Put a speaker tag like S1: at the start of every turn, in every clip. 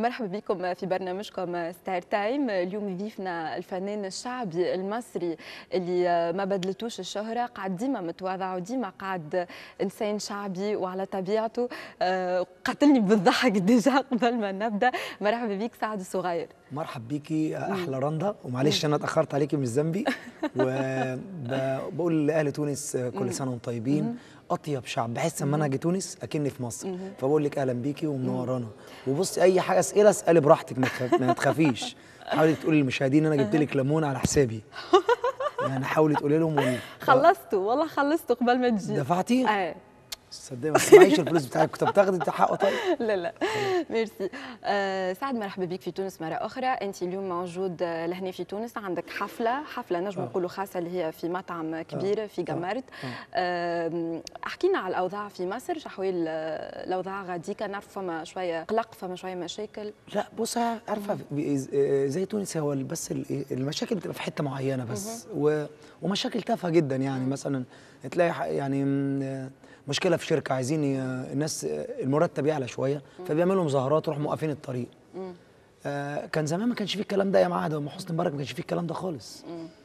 S1: مرحبا بكم في برنامجكم ستار تايم اليوم ضيفنا الفنان الشعبي المصري اللي ما بدلتوش الشهرة قاعد ديما متواضع وديما قاعد إنسان شعبي وعلى طبيعته آه، قتلني بالضحك ديجا قبل ما نبدأ مرحبا بك سعد الصغير
S2: مرحب بيكي احلى رندا ومعلش انا اتاخرت عليكي مش ذنبي وبقول لاهل تونس كل سنه وانتم طيبين اطيب شعب بحس لما انا اجي تونس اكني في مصر فبقول لك اهلا بيكي ومنورانا وبصي اي حاجه اسئله اسالي براحتك ما تخاف- ما تخافيش حاولي تقولي للمشاهدين انا جبت لك ليمون على حسابي يعني حاولي تقولي لهم وال-
S1: خلصتوا والله خلصتوا قبل ما تجي
S2: دفعتي؟
S1: آه.
S2: صدقني ما تسمعيش الفلوس بتاعك كنت بتاخدي انت حقه طيب
S1: لا لا ميرسي آه سعد مرحبا بك في تونس مرة أخرى أنت اليوم موجود آه، لهنا في تونس عندك حفلة حفلة نجم
S2: آه.
S1: نقولوا خاصة اللي هي في مطعم كبير في
S2: آه.
S1: جمرت آه احكينا على الأوضاع في مصر شحويل آه، الأوضاع غاديكا نعرف فما شوية قلق فما شوية مشاكل
S2: لا بص عارفه زي تونس هو بس ال- المشاكل بتبقى في حته معينه بس و ومشاكل تافهه جدا يعني مثلا تلاقي ح- يعني م- مشكله في شركه عايزين ي- الناس المرتب يعلى شويه فبيعملوا مظاهرات يروحوا موقفين الطريق آه، كان زمان ما كانش فيه الكلام ده يا معهد ام حسني مبارك ما كانش فيه الكلام ده خالص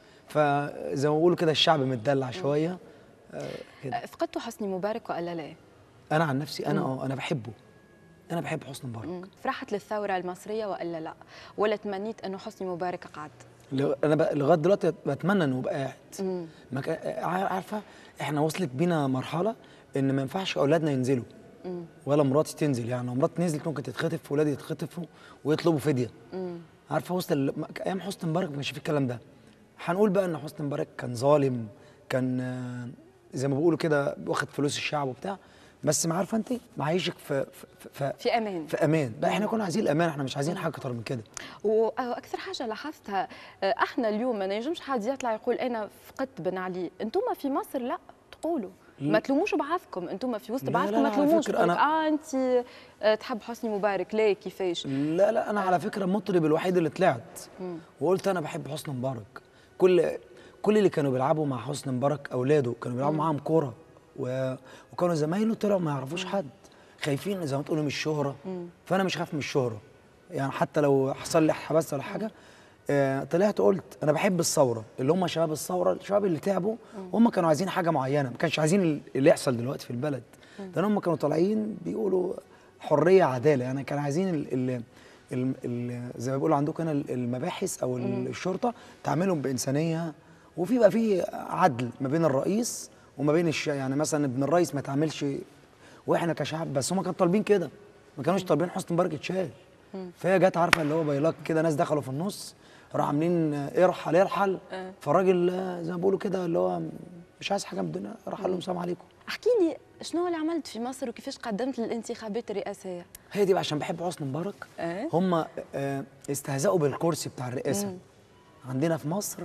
S2: فزي ما بيقولوا كده الشعب متدلع شويه آه، كده
S1: آه، فقدتوا حسني مبارك ولا لا؟
S2: انا عن نفسي انا اه انا بحبه انا بحب حسني مبارك
S1: مم. فرحت للثورة المصرية ولا لا؟ ولا تمنيت أنه حسني مبارك قعد؟
S2: لغ- انا ب- لغايه دلوقتي بتمنى انه يبقى قاعد
S1: مم.
S2: ما كا- عار- عارفه احنا وصلت بينا مرحله ان ما ينفعش اولادنا ينزلوا
S1: مم.
S2: ولا مراتي تنزل يعني لو مراتي نزلت ممكن تتخطف ولادي يتخطفوا ويطلبوا فديه
S1: مم.
S2: عارفه وسط ال- ما- ايام حسني مبارك ما كانش فيه الكلام ده هنقول بقى ان حسني مبارك كان ظالم كان آه، زي ما بيقولوا كده واخد فلوس الشعب وبتاع بس ما عارفه انت معيشك في في, في,
S1: في أمان
S2: في امان بقى احنا كنا عايزين الامان احنا مش عايزين حاجه اكتر من كده
S1: واكثر حاجه لاحظتها آه، احنا اليوم ما نجمش حد يطلع يقول انا فقدت بن علي انتم في مصر لا تقولوا ما تلوموش بعضكم انتم في وسط
S2: لا،
S1: بعضكم
S2: لا،
S1: ما
S2: لا، على
S1: تلوموش
S2: فكرة
S1: تقولك،
S2: أنا-
S1: اه انت آه، تحب حسني مبارك ليه كيفاش
S2: لا لا انا على فكره المطرب الوحيد اللي طلعت وقلت انا بحب حسني مبارك كل كل اللي كانوا بيلعبوا مع حسني مبارك اولاده كانوا بيلعبوا معاهم كوره و... وكانوا زمايله طلعوا ما يعرفوش حد خايفين زي ما تقولوا من الشهره فانا مش خايف من الشهره يعني حتى لو حصل لي حبس ولا حاجه آه طلعت قلت انا بحب الثوره اللي هم شباب الثوره الشباب اللي تعبوا هم كانوا عايزين حاجه معينه ما كانش عايزين اللي يحصل دلوقتي في البلد لان هم كانوا طالعين بيقولوا حريه عداله يعني كانوا عايزين ال ال ال ال زي ما بيقولوا عندكم هنا ال- المباحث او ال- الشرطه تعاملهم بانسانيه وفي بقى في عدل ما بين الرئيس وما بين الش يعني مثلا ابن الرئيس ما تعملش واحنا كشعب بس هم كانوا طالبين كده ما كانوش طالبين حسني مبارك يتشال فهي جت عارفه اللي هو بيلاق كده ناس دخلوا في النص راحوا عاملين آه، ارحل ارحل فالراجل آه، زي ما بيقولوا كده اللي هو مش عايز حاجه من الدنيا راح قال لهم سلام عليكم
S1: احكي لي شنو اللي عملت في مصر وكيفاش قدمت للانتخابات الرئاسيه
S2: هي دي بقى عشان بحب حسني مبارك
S1: إيه؟
S2: هم آه، استهزأوا بالكرسي بتاع الرئاسه عندنا في مصر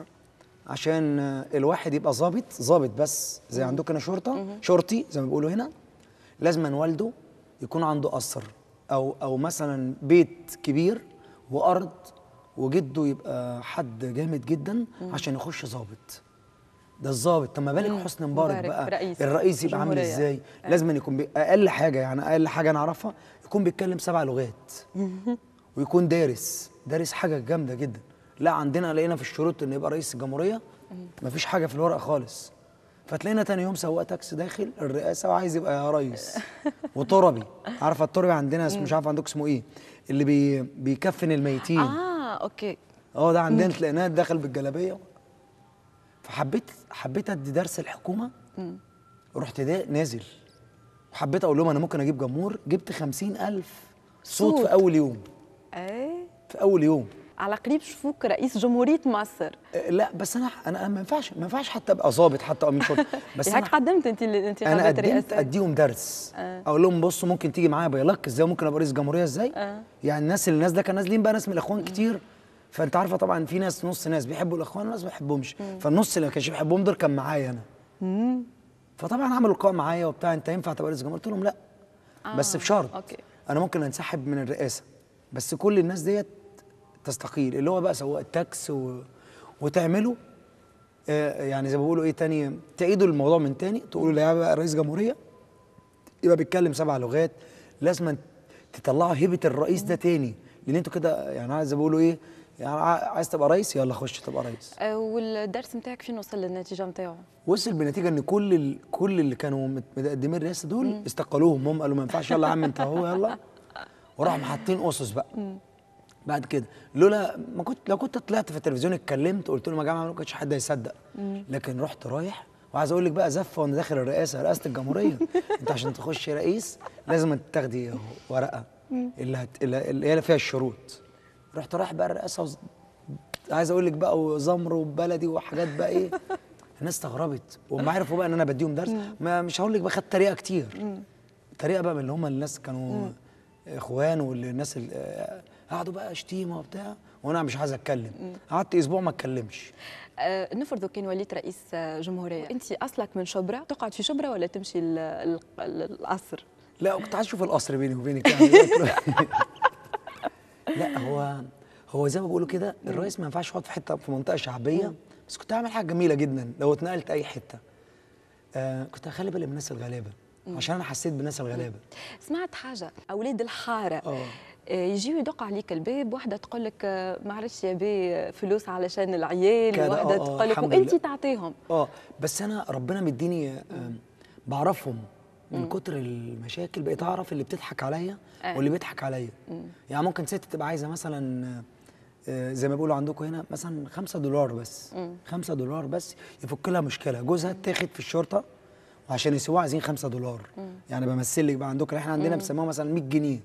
S2: عشان آه، الواحد يبقى ظابط ظابط بس زي عندكم هنا شرطه شرطي زي ما بيقولوا هنا لازم والده يكون عنده قصر او او مثلا بيت كبير وارض وجده يبقى حد جامد جدا عشان يخش ظابط ده الظابط طب ما بالك حسني مبارك,
S1: مبارك
S2: بقى
S1: رئيس
S2: الرئيس يبقى عامل
S1: جمهورية.
S2: ازاي لازم يكون بي... اقل حاجه يعني اقل حاجه نعرفها يكون بيتكلم سبع لغات ويكون دارس دارس حاجه جامده جدا لا عندنا لقينا في الشروط ان يبقى رئيس الجمهوريه مفيش حاجه في الورق خالص فتلاقينا تاني يوم سواق تاكسي داخل الرئاسه وعايز يبقى يا ريس وتربي عارفه التربي عندنا اسمه مش عارف عندكم اسمه ايه اللي بي... بيكفن الميتين
S1: اه اوكي
S2: اه ده عندنا تلاقيناه داخل بالجلابيه فحبيت حبيت ادي درس الحكومه رحت دا نازل وحبيت اقول لهم انا ممكن اجيب جمهور جبت خمسين ألف صوت,
S1: صوت.
S2: في اول يوم
S1: ايه
S2: في اول يوم
S1: على قريب شوفوك رئيس جمهوريه مصر
S2: آه، لا بس انا انا ما ينفعش ما ينفعش حتى ابقى ظابط حتى او امين شرطه بس
S1: هيك
S2: انا
S1: قدمت انت
S2: انا
S1: الانتخابات
S2: قدمت
S1: الرئاسيه
S2: اديهم درس
S1: آه.
S2: اقول لهم بصوا ممكن تيجي معايا بيلاك ازاي ممكن ابقى رئيس جمهوريه ازاي
S1: آه.
S2: يعني الناس اللي الناس ده كان نازلين بقى ناس من الاخوان كتير فانت عارفه طبعا في ناس نص ناس بيحبوا الاخوان وناس ما بيحبهمش فالنص اللي ما كانش بيحبهم دول كان معايا انا فطبعا عملوا لقاء معايا وبتاع انت ينفع تبقى رئيس جمهوريه قلت لهم لا بس
S1: آه،
S2: بشرط
S1: أوكي.
S2: انا ممكن انسحب من الرئاسه بس كل الناس ديت تستقيل اللي هو بقى سواق التاكس و... وتعملوا آه يعني زي ما بيقولوا ايه تاني تعيدوا الموضوع من تاني تقولوا لا بقى رئيس جمهوريه يبقى بيتكلم سبع لغات لازم تطلعوا هيبه الرئيس ده تاني لان انتوا كده يعني عايز بيقولوا ايه يعني ع- عايز تبقى رئيس يلا خش تبقى رئيس
S1: آه، والدرس نتاعك فين وصل للنتيجه نتاعو
S2: وصل بنتيجه ان كل ال... كل اللي كانوا مت- متقدمين الرئاسه دول استقالوهم هم قالوا ما ينفعش يلا يا عم انت هو يلا وراحوا حاطين اسس بقى بعد كده لولا ما كنت لو كنت طلعت في التلفزيون اتكلمت قلت لهم يا جماعه ما كانش حد هيصدق لكن رحت رايح وعايز اقول لك بقى زفه وانا داخل الرئاسه رئاسه الجمهوريه انت عشان تخش رئيس لازم تاخدي ورقه اللي, هت... اللي اللي هي فيها الشروط رحت رايح بقى الرئاسه وز... عايز اقول لك بقى وزمر وبلدي وحاجات بقى ايه الناس استغربت وهم عرفوا بقى ان انا بديهم درس ما مش هقول لك بقى خدت طريقه كتير طريقه بقى من اللي هم الناس كانوا اخوان والناس اللي آه، قعدوا بقى شتيمه وبتاع وانا مش عايز اتكلم قعدت اسبوع ما اتكلمش
S1: آه، نفرضوا كان وليت رئيس آه، جمهوريه انت اصلك من شبرا تقعد في شبرا ولا تمشي ال- ال- ال- القصر
S2: لا كنت عايز اشوف القصر بيني وبينك يعني لا هو هو زي ما بيقولوا كده الرئيس ما ينفعش يقعد في حته في منطقه شعبيه بس كنت هعمل حاجه جميله جدا لو اتنقلت اي حته آه كنت هخلي بالي من الناس الغلابه عشان انا حسيت بالناس الغلابه
S1: سمعت حاجه اولاد الحاره
S2: اه
S1: آه، يجيو يدق عليك الباب واحده تقول لك آه، معلش يا بي آه، فلوس علشان العيال
S2: كده،
S1: واحده
S2: آه، آه،
S1: تقول لك
S2: الحمد
S1: وانت
S2: لله.
S1: تعطيهم
S2: اه بس انا ربنا مديني آم، بعرفهم من كتر المشاكل بقيت اعرف اللي بتضحك عليا
S1: آه.
S2: واللي بيضحك عليا يعني ممكن ست تبقى عايزه مثلا آه، زي ما بيقولوا عندكم هنا مثلا خمسة دولار بس خمسة دولار بس يفك لها مشكله جوزها اتاخد في الشرطه وعشان يسيبوها عايزين خمسة دولار يعني بمثل لك بقى عندكم احنا عندنا بيسموها مثلا 100 جنيه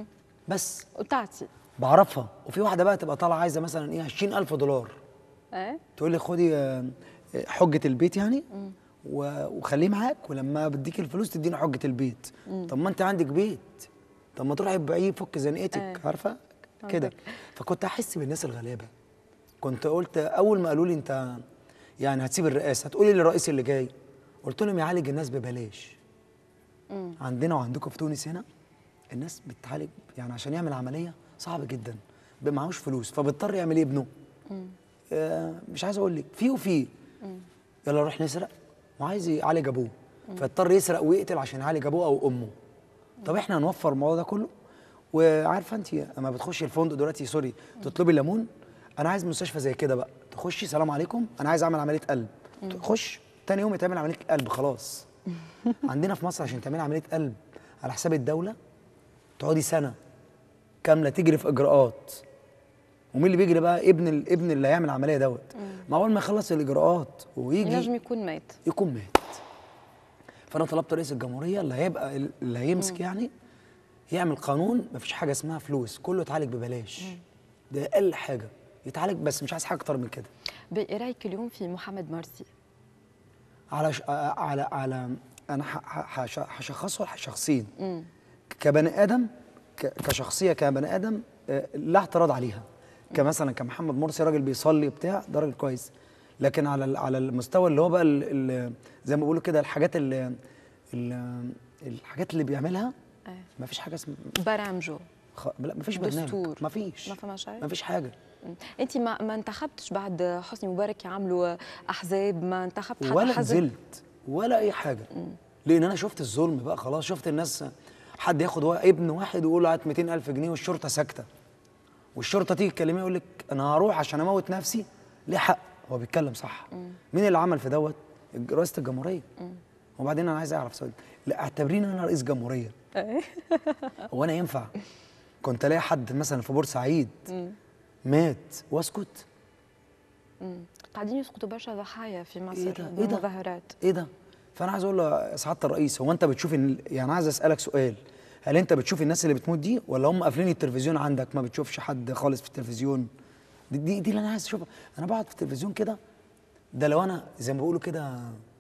S2: بس
S1: وتعطي
S2: بعرفها وفي واحده بقى تبقى طالعه عايزه مثلا ايه 20000 دولار
S1: اه
S2: تقول لي خدي آه، آه، حجة البيت يعني و- وخليه معاك ولما بديك الفلوس تديني حجة البيت طب ما انت عندك بيت طب ما تروحي تبيعيه فك زنقتك
S1: آه.
S2: عارفة كده
S1: عندك.
S2: فكنت احس بالناس الغلابة كنت قلت اول ما قالوا لي انت يعني هتسيب الرئاسة هتقولي للرئيس اللي جاي قلت لهم يعالج الناس ببلاش عندنا وعندكم في تونس هنا الناس بتعالج يعني عشان يعمل عملية صعب جدا بيبقى معهوش فلوس فبيضطر يعمل ايه ابنه آه، مش عايز اقول لك في وفي يلا نروح نسرق وعايز يعالج ابوه فاضطر يسرق ويقتل عشان يعالج ابوه او امه طب احنا هنوفر الموضوع ده كله وعارفه انت اما بتخشي الفندق دلوقتي سوري تطلبي الليمون انا عايز مستشفى زي كده بقى تخشي سلام عليكم انا عايز اعمل عمليه قلب تخش تاني يوم يتعمل عمليه قلب خلاص عندنا في مصر عشان تعملي عمليه قلب على حساب الدوله تقعدي سنه كامله تجري في اجراءات ومين اللي بيجري بقى ابن الابن اللي هيعمل العمليه دوت ما اول ما يخلص الاجراءات ويجي
S1: ينجم يكون مات
S2: يكون مات فانا طلبت رئيس الجمهوريه اللي هيبقى اللي هيمسك يعني يعمل قانون مفيش حاجه اسمها فلوس كله يتعالج ببلاش ده اقل حاجه يتعالج بس مش عايز حاجه اكتر من كده
S1: بايه رايك اليوم في محمد مرسي
S2: على ش... على على انا ح- ح- هش- هشخصه شخصين كبني ادم ك... كشخصيه كبني ادم آه، لا اعتراض عليها كمثلا كمحمد مرسي راجل بيصلي بتاع ده راجل كويس لكن على ال- على المستوى اللي هو بقى ال... ال... زي ما بيقولوا كده الحاجات اللي ال... الحاجات اللي بيعملها
S1: آه.
S2: ما فيش حاجه اسمها
S1: برامجه
S2: خ... لا ما فيش برنامج
S1: دستور.
S2: ما فيش
S1: ما فماش حاجة؟
S2: ما فيش حاجه
S1: انت ما ما انتخبتش بعد حسني مبارك يعملوا احزاب ما انتخبت حتى
S2: ولا
S1: حزب
S2: نزلت ولا اي حاجه لان انا شفت الظلم بقى خلاص شفت الناس حد ياخد وا- ابن واحد ويقول له هات 200000 جنيه والشرطه ساكته والشرطه تيجي تكلميه يقول لك انا هروح عشان اموت نفسي ليه حق هو بيتكلم صح مين اللي عمل في دوت الج- رئاسه الجمهوريه وبعدين انا عايز اعرف سؤال لا اعتبريني انا رئيس جمهوريه هو انا ينفع كنت الاقي حد مثلا في بورسعيد مات واسكت
S1: قاعدين يسقطوا برشا ضحايا في مصر
S2: ايه ده ايه ده
S1: بالمظاهرات
S2: ايه ده فانا عايز اقول له يا سعاده الرئيس هو انت بتشوف إن يعني عايز اسالك سؤال هل انت بتشوف الناس اللي بتموت دي ولا هم قافلين التلفزيون عندك ما بتشوفش حد خالص في التلفزيون دي دي, دي اللي انا عايز اشوفها انا بقعد في التلفزيون كده ده لو انا زي ما بيقولوا كده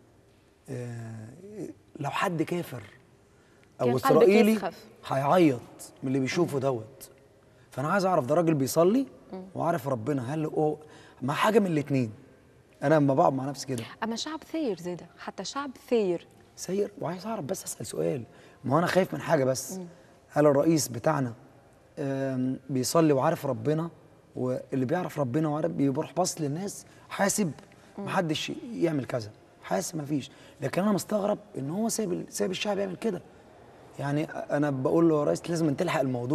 S2: آه، لو حد كافر
S1: كان
S2: او
S1: قلبك
S2: اسرائيلي
S1: يسخف.
S2: هيعيط من اللي بيشوفه دوت فانا عايز اعرف ده راجل بيصلي وعارف ربنا هل هو مع حاجه من الاثنين انا لما بقعد مع نفسي كده
S1: اما شعب ثاير زاده حتى شعب ثاير
S2: سير وعايز اعرف بس اسال سؤال ما هو انا خايف من حاجه بس هل الرئيس بتاعنا آم، بيصلي وعارف ربنا واللي بيعرف ربنا وعارف بيروح باص للناس حاسب محدش يعمل كذا حاسب مفيش لكن انا مستغرب ان هو سايب ال- سايب الشعب يعمل كده يعني انا بقول له يا ريس لازم تلحق الموضوع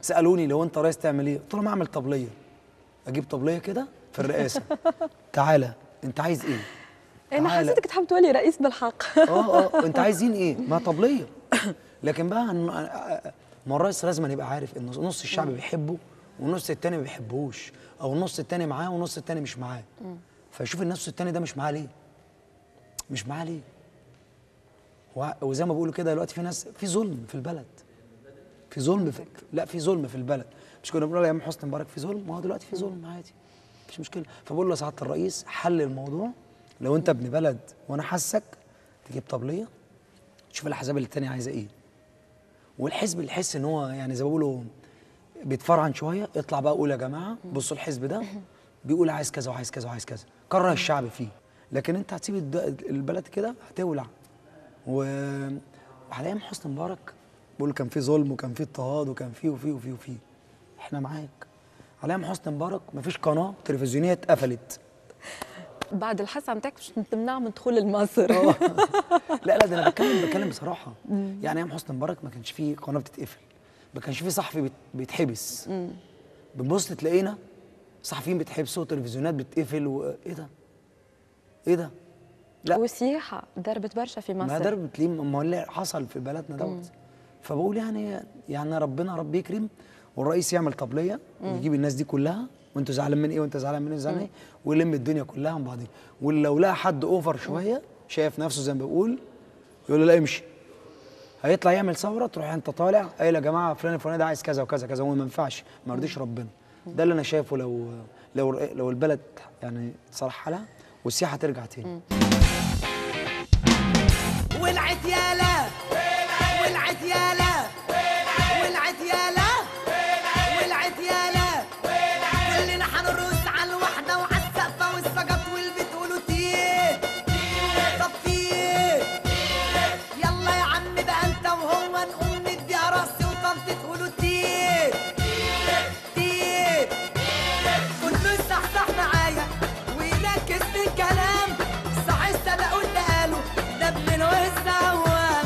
S2: سالوني لو انت رئيس تعمل ايه قلت لهم اعمل طبليه اجيب طبليه كده في الرئاسه تعالى انت عايز ايه
S1: انا
S2: تعالى.
S1: حسيتك تحب تولي رئيس بالحق
S2: اه اه انت عايزين ايه ما طبليه لكن بقى إن- ما الرئيس لازم يبقى عارف ان نص الشعب بيحبه والنص التاني ما بيحبوش او النص التاني معاه والنص التاني مش معاه فيشوف النص التاني ده مش معاه ليه مش معاه ليه وع- وزي ما بيقولوا كده دلوقتي في ناس في ظلم في البلد في ظلم في لا في ظلم في البلد مش كنا بنقول ايام حسني مبارك في ظلم ما هو دلوقتي في ظلم عادي مفيش مشكله فبقول له يا سعاده الرئيس حل الموضوع لو انت ابن بلد وانا حاسك تجيب طبليه تشوف الاحزاب اللي التانيه عايزه ايه والحزب اللي يحس ان هو يعني زي ما بيقولوا بيتفرعن شويه اطلع بقى قول يا جماعه بصوا الحزب ده بيقول عايز كذا وعايز كذا وعايز كذا كره الشعب فيه لكن انت هتسيب الد- البلد كده هتولع و وعلى ايام حسني مبارك بقول كان في ظلم وكان في اضطهاد وكان في وفي وفي وفي احنا معاك على ايام حسني مبارك مفيش قناه تلفزيونيه اتقفلت
S1: بعد الحصه نتاعك باش تمنع من دخول لمصر
S2: لا لا ده انا بتكلم بتكلم بصراحه يعني ايام حسني مبارك ما كانش فيه قناه بتتقفل ما كانش فيه صحفي بيت- بيتحبس بنبص تلاقينا صحفيين بيتحبسوا وتلفزيونات بتتقفل وايه ده؟ ايه ده؟ لا
S1: والسياحه ضربت برشا في
S2: ما
S1: مصر
S2: ده بتلاقيه ما هو اللي حصل في بلدنا دوت فبقول يعني يعني ربنا رب يكرم والرئيس يعمل طبليه ويجيب الناس دي كلها وانتوا زعلان من ايه وانت زعلان من ايه زعلان ايه ويلم الدنيا كلها من بعضيها ولو لقى حد اوفر شويه شايف نفسه زي ما بيقول يقول له لا امشي هيطلع يعمل ثوره تروح انت طالع قايل يا جماعه فلان الفلاني ده عايز كذا وكذا كذا وما ينفعش ما يرضيش ربنا ده اللي انا شايفه لو لو لو البلد يعني اتصلح حالها والسياحه ترجع تاني
S3: ولعت يالا ولعت يالا ولعت يالا ولعت يالا كلنا حنرقص على الوحدة وعلى السقفة والسقط والبيت قولوا تيه طب فيه يلا يا عم بقى انت وهو نقوم نديها راسي وطنطي تقولوا تيه تيه كله صحصح معايا ويركز في الكلام صح السبق واللي قاله ده ابن الوزعوان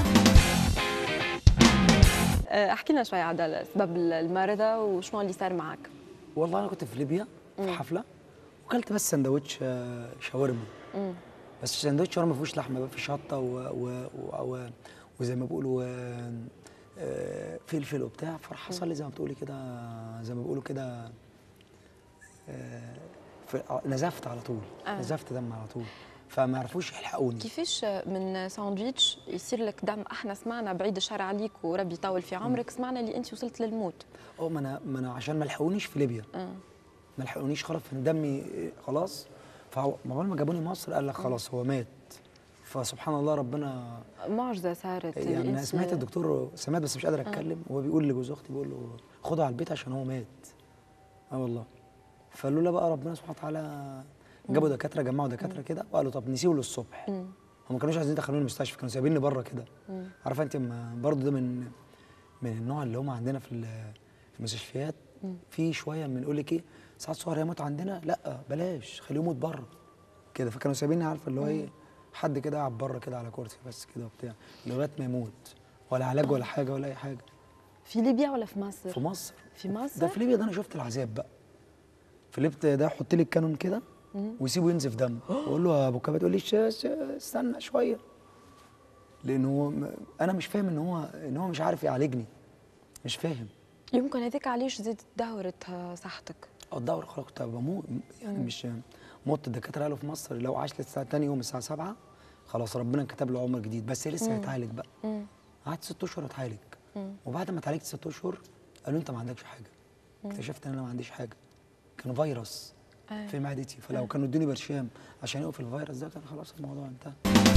S1: آه، احكي لنا شوي على اسباب المرضى وشنو اللي صار معك
S2: والله انا كنت في ليبيا في حفله وكلت بس سندوتش آه، شاورما بس سندوتش شاورما ما فيهوش لحمه بقى فيه شطه و... و... و... و... وزي ما بيقولوا آه، آه، فلفل وبتاع فحصل لي زي ما بتقولي كده زي ما بيقولوا كده آه، في- آه، نزفت على طول
S1: آه.
S2: نزفت دم على طول فما عرفوش يلحقوني
S1: كيفاش من ساندويتش يصير لك دم احنا سمعنا بعيد الشر عليك وربي يطول في عمرك سمعنا اللي انت وصلت للموت
S2: اه ما انا ما انا عشان ما لحقونيش في ليبيا
S1: آه.
S2: ما لحقونيش خلاص في دمي خلاص فعقبال ما جابوني مصر قال لك خلاص هو مات فسبحان الله ربنا
S1: معجزه صارت
S2: يعني انا
S1: الإنس-
S2: سمعت الدكتور سمعت بس مش قادر اتكلم وهو بيقول لجوز اختي بيقول له خده على البيت عشان هو مات اه والله فلولا بقى ربنا سبحانه وتعالى جابوا دكاتره جمعوا دكاتره كده وقالوا طب نسيبه للصبح هم ما كانوش عايزين يدخلوني المستشفى كانوا سايبيني بره كده عارفه انت ما- برضه ده من من النوع اللي هم عندنا في ال- في المستشفيات في شويه من يقول لك ايه ساعات صغير يموت عندنا لا بلاش خليه يموت بره كده فكانوا سايبيني عارفه اللي هو ايه حد كده قاعد بره كده على كرسي بس كده وبتاع لغايه ما يموت ولا علاج ولا حاجه ولا اي حاجه
S1: في ليبيا ولا في مصر
S2: في مصر
S1: في مصر
S2: ده في ليبيا ده انا شفت العذاب بقى في ليبيا ده يحط لي الكانون كده ويسيبه ينزف دم واقول له يا ابو كبات يقول لي ش- ش- استنى شويه لانه هو م- انا مش فاهم ان هو ان هو مش عارف يعالجني مش فاهم
S1: يمكن هذيك علاش زادت دورة صحتك
S2: اه الدورة خلاص كنت بموت يعني مش موت الدكاترة قالوا في مصر لو عاش لسه تاني يوم الساعة 7 خلاص ربنا كتب له عمر جديد بس لسه هيتعالج بقى قعدت ست اشهر اتعالج وبعد ما اتعالجت ست اشهر قالوا انت ما عندكش حاجة اكتشفت ان انا ما عنديش حاجة كان فيروس
S1: آه.
S2: في معدتي فلو كانوا ادوني برشام عشان يوقف الفيروس ده كان خلاص الموضوع انتهى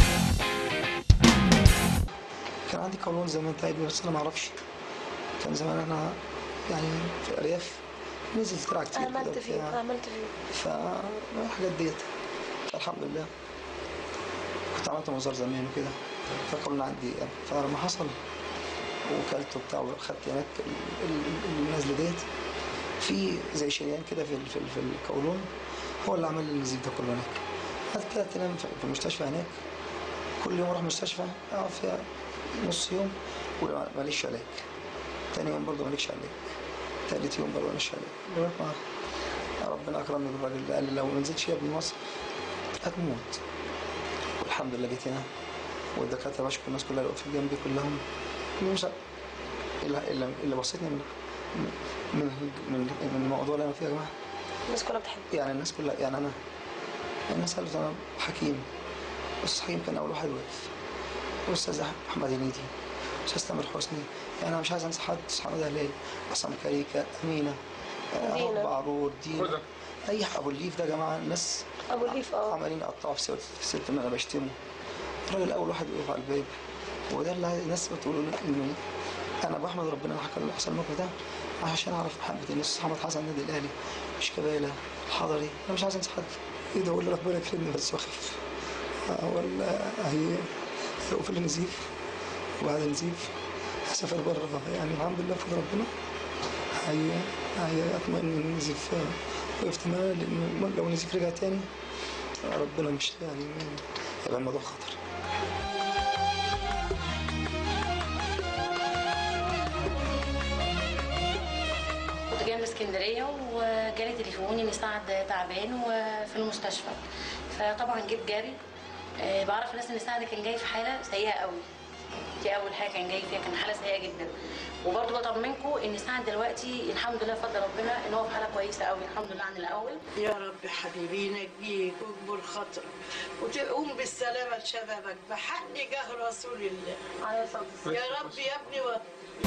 S2: كان عندي قولون زي ما انت قايل بس انا ما اعرفش كان زمان انا يعني في الارياف نزل ترعى كتير كده
S4: عملت فيه
S2: وبتاع.
S4: عملت فيه
S2: فالحاجات ديت الحمد لله كنت عملت مزار زمان وكده فقمنا عندي يعني فلما حصل وكلت وبتاع وخدت هناك ال- ال- ال- النزله ديت في زي شريان كده في ال- في, ال- في القولون هو اللي عمل لي النزيف ده كله هناك قعدت ثلاث ايام في في المستشفى هناك كل يوم اروح مستشفى اقعد فيها نص يوم وماليش علاج تاني يوم برضه ماليش علاج تالت يوم بقى وانا شغال لغايه ما ربنا اكرمني بالراجل ده قال لي لو ما نزلتش يا ابن مصر هتموت والحمد لله جيت هنا والدكاتره بشكر الناس كلها اللي وقفت جنبي كلهم مش الا الا اللي بسطني من من من من الموضوع اللي انا فيه يا جماعه
S4: الناس كلها بتحب
S2: يعني الناس كلها يعني انا الناس قالت انا حكيم استاذ حكيم كان اول واحد وقف واستاذ احمد هنيدي استاذ تامر حسني يعني انا مش عايز انسى حد استاذ حماده هلال عصام كاريكا امينه آه،
S4: دينا.
S2: رب عرور دينا اي ح- ابو الليف ده يا جماعه الناس
S4: أبو الليف، آه.
S2: عمالين يقطعوا في ست في ست ان انا بشتمه الراجل اول واحد وقف على الباب وده اللي الناس بتقول انه انا بحمد ربنا انا حكى اللي حصل الموقف ده عشان اعرف محبه الناس محمد حسن النادي الاهلي مش كباله حضري انا مش عايز انسى حد يدعو لي ربنا يكرمني بس واخف آه، ولا هي هيقف لي نزيف وبعد نزيف هسافر بره يعني الحمد لله بفضل ربنا هي هي اطمئن ان نزيف آه، وقفت معاه لانه لو نزيف رجع تاني آه، ربنا مش يعني هيبقى الموضوع خطر
S5: كنت جايه من اسكندريه وجالي تليفون ان سعد تعبان وفي المستشفى فطبعا جيت جري آه، بعرف الناس ان سعد كان جاي في حاله سيئه قوي دي اول حاجه كان جاي فيها كان حاله سيئه جدا وبرضه بطمنكم ان سعد دلوقتي الحمد لله بفضل ربنا ان هو في حاله كويسه قوي الحمد لله عن الاول
S6: يا رب حبيبي ينجيك ويكبر خاطرك وتقوم بالسلامة لشبابك بحق جاه رسول الله
S5: عليه الصلاه والسلام
S6: يا رب يا ابني و...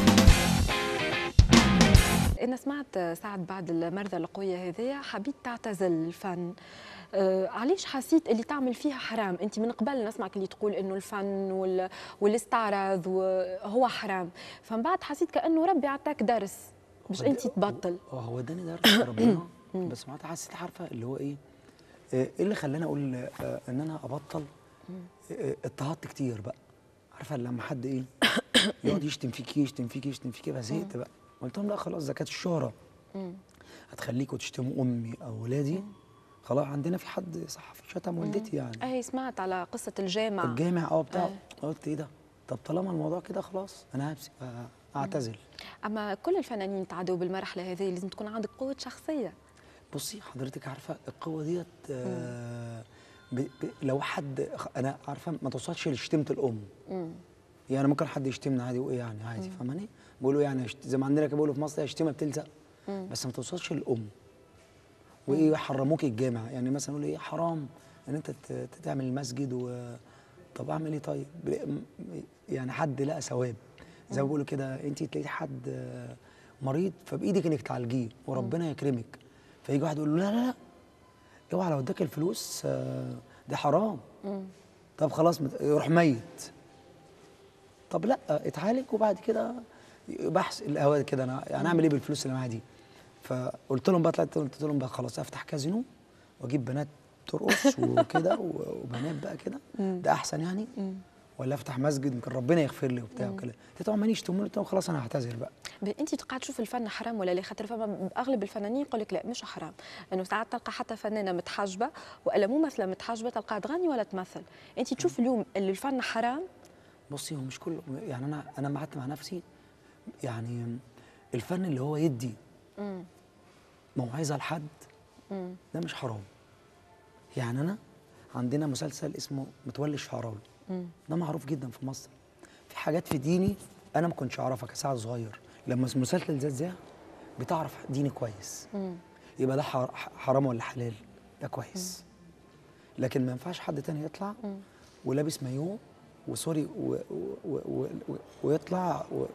S1: أنا سمعت سعد بعد المرضى القوية هذه حبيت تعتزل الفن آه، علاش حسيت اللي تعمل فيها حرام انت من قبل نسمعك اللي تقول انه الفن وال... والاستعراض هو حرام فمن بعد حسيت كانه ربي عطاك درس باش
S2: هو
S1: انت
S2: ده-
S1: تبطل
S2: هو هو اداني درس ربنا بس معناتها حسيت عارفه اللي هو ايه آه، ايه اللي خلاني اقول آه، ان انا ابطل آه، اضطهدت كتير بقى عارفه لما حد ايه يقعد يشتم فيك يشتم فيك يشتم فيك بقى زهقت بقى قلت لهم لا خلاص ده كانت الشهره هتخليكوا تشتموا امي او ولادي خلاص عندنا في حد صحفي شتم والدتي يعني
S1: اي سمعت على قصه الجامع
S2: الجامع اه بتاع
S1: آه.
S2: قلت ايه ده طب طالما الموضوع كده خلاص انا همسك آه، اعتزل
S1: اما كل الفنانين تعدوا بالمرحله هذه لازم تكون عندك قوه شخصيه
S2: بصي حضرتك عارفه القوه ديت آه ب ب لو حد خ- انا عارفه ما توصلش لشتيمه الام يعني ممكن حد يشتمنا عادي وايه يعني عادي فاهماني بيقولوا يعني يشت- زي ما عندنا كده بيقولوا في مصر الشتيمه بتلزق بس ما توصلش للام وايه يحرموك الجامع يعني مثلا يقولوا ايه حرام ان انت ت- ت- تعمل المسجد و طب اعمل ايه طيب ب- م- يعني حد لقى ثواب زي ما بيقولوا كده انت تلاقي حد آه، مريض فبايدك انك تعالجيه وربنا يكرمك فيجي واحد يقول له لا لا لا اوعى لو اداك الفلوس آه، دي حرام طب خلاص مت- يروح ميت طب لا اتعالج وبعد كده بحث الهوا كده انا يعني اعمل ايه بالفلوس اللي معايا دي فقلت لهم بقى طلعت قلت لهم بقى خلاص افتح كازينو واجيب بنات ترقص وكده و- وبنات بقى كده ده احسن يعني ولا افتح مسجد يمكن ربنا يغفر لي وبتاع وكده طبعا مانيش يشتموني قلت لهم خلاص انا هعتذر بقى
S1: انت قاعد تشوف الفن حرام ولا لا خاطر فما اغلب الفنانين يقول لك لا مش حرام انه ساعات تلقى حتى فنانه متحجبه والا ممثله متحجبه تلقاها تغني ولا تمثل انت تشوف اليوم اللي الفن حرام
S2: بصي هو مش كله يعني انا انا قعدت مع نفسي يعني الفن اللي هو يدي موعظه لحد ده مش حرام يعني انا عندنا مسلسل اسمه متولي الشعراوي ده معروف جدا في مصر في حاجات في ديني انا ما كنتش اعرفها كساعة صغير لما المسلسل ده اتذاع بتعرف ديني كويس يبقى ده حر- حرام ولا حلال ده كويس لكن ما ينفعش حد تاني يطلع ولابس مايوه وسوري و و و و و ويطلع و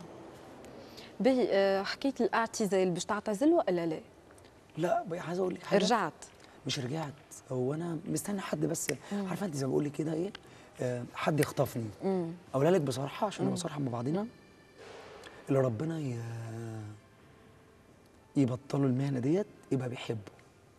S1: به آه، حكايه الاعتزال باش تعتزل ولا لا
S2: لا بقى عايز اقول لك حاجه
S1: رجعت
S2: مش رجعت هو انا مستني حد بس عارفه انت زي ما بقول لك كده ايه آه حد يخطفني اقولها لك بصراحه عشان نبقى صراحه مع بعضنا اللي ربنا ي... يبطلوا المهنه ديت يبقى بيحبه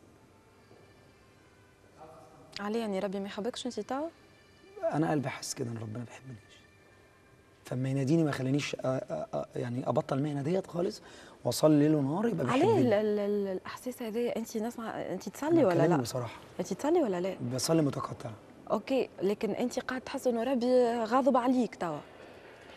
S1: علي يعني ربي ما يحبكش انت توا
S2: انا قلبي حاسس كده ان ربنا ما بيحبنيش فما يناديني ما يخلينيش أ- أ- أ- يعني ابطل المهنه ديت خالص واصلي ليل ونهار يبقى
S1: عليه ال-
S2: بيحبني
S1: ال- ال- الاحساس هذا انت نسمع انت تصلي
S2: أنا
S1: ولا
S2: بكلمك
S1: لا
S2: بصراحه
S1: انت تصلي ولا لا
S2: بصلي متقطع
S1: اوكي لكن انت قاعد تحس انه ربي غاضب عليك توا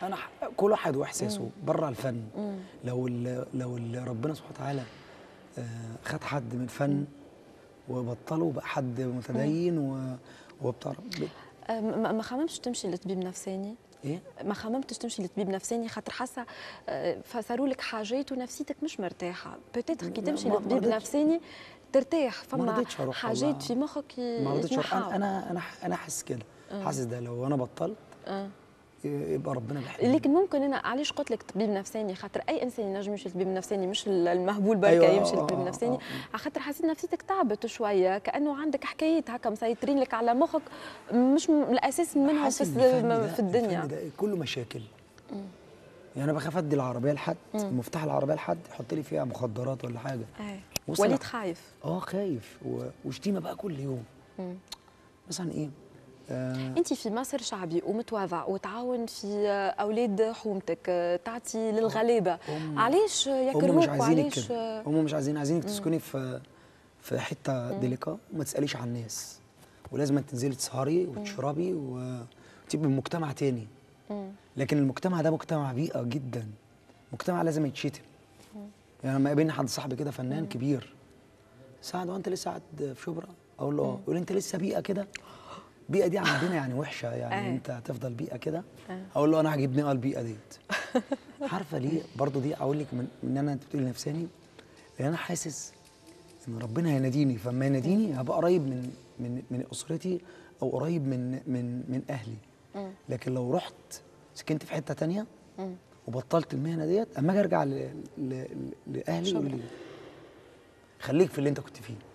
S2: انا ح- كل واحد واحساسه بره الفن لو ال لو ال ربنا سبحانه وتعالى آه، خد حد من فن وبطله بقى حد متدين و- وبتاع رب-
S1: آه، ما ما خممتش تمشي لطبيب نفساني
S2: ايه
S1: ما خممتش تمشي لطبيب نفساني خاطر حاسه آه، فصاروا لك حاجات ونفسيتك مش مرتاحه بوتيتر كي
S2: ما-
S1: تمشي
S2: ما- ما
S1: لطبيب
S2: رضيتش.
S1: نفساني ترتاح
S2: ما
S1: فما
S2: رضيتش أروح
S1: حاجات
S2: والله.
S1: في مخك
S2: ما رضيتش أروح.
S1: يتنحاو.
S2: انا انا انا ح- انا حاسس كده حاسس ده لو انا بطلت
S1: آه.
S2: يبقى ربنا بيحبني
S1: لكن ممكن انا علاش قلت لك طبيب نفساني خاطر اي انسان ينجم يمشي لطبيب نفساني مش المهبول بركه
S2: أيوة،
S1: يمشي
S2: آه،
S1: لطبيب
S2: آه،
S1: نفساني
S2: آه،
S1: على خاطر حسيت نفسيتك تعبت شويه كانه عندك حكايات هكا مسيطرين لك على مخك مش م- الاساس منهم في,
S2: حاسس إن
S1: الس-
S2: الفن ده-
S1: في الدنيا
S2: الفن ده كله مشاكل يعني انا بخاف ادي العربيه لحد مفتاح العربيه لحد يحط لي فيها مخدرات ولا حاجه
S1: أي.
S2: وصل-
S1: وليد خايف
S2: اه خايف و... وشتيمه بقى كل يوم مثلا ايه آه
S1: انت في مصر شعبي ومتواضع وتعاون في اولاد حومتك آه، تعطي للغلابه
S2: هم-
S1: علاش
S2: هم مش
S1: يكرهوك
S2: عايزينك
S1: وعلاش
S2: كده هم مش عايزين عايزينك تسكني في في حته ديليكا وما تساليش عن الناس ولازم تنزلي تسهري وتشربي و- وتبقي بمجتمع تاني لكن المجتمع ده مجتمع بيئه جدا مجتمع لازم يتشتم يعني لما يقابلني حد صاحبي كده فنان كبير سعد وانت لسه قاعد في شبرا اقول له اه يقول لي انت لسه بيئه كده البيئه دي عندنا يعني وحشه يعني
S1: آه.
S2: انت هتفضل بيئه كده اقول له انا عاجبني اه البيئه ديت عارفه ليه برضو دي اقول لك من من انا انت بتقولي نفساني لان انا حاسس ان ربنا هيناديني فلما يناديني هبقى قريب من من من اسرتي او قريب من من من اهلي لكن لو رحت سكنت في حته تانية وبطلت المهنه ديت اما اجي ارجع ل- ل- لاهلي يقول لي خليك في اللي انت كنت فيه